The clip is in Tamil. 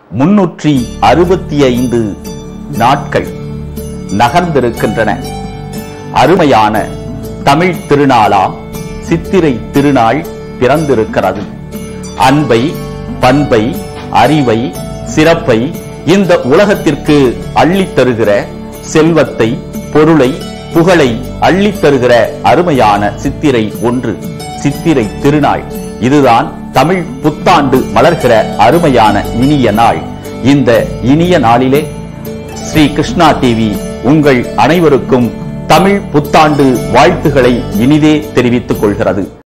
முன்னூற்றி அறுபத்தி ஐந்து நாட்கள் நகர்ந்திருக்கின்றன அருமையான தமிழ் திருநாளாம் சித்திரை திருநாள் பிறந்திருக்கிறது அன்பை பண்பை அறிவை சிறப்பை இந்த உலகத்திற்கு அள்ளித் தருகிற செல்வத்தை பொருளை புகழை அள்ளித் தருகிற அருமையான சித்திரை ஒன்று சித்திரை திருநாள் இதுதான் தமிழ் புத்தாண்டு மலர்கிற அருமையான இனிய நாள் இந்த இனிய நாளிலே ஸ்ரீ கிருஷ்ணா டிவி உங்கள் அனைவருக்கும் தமிழ் புத்தாண்டு வாழ்த்துக்களை இனிதே தெரிவித்துக் கொள்கிறது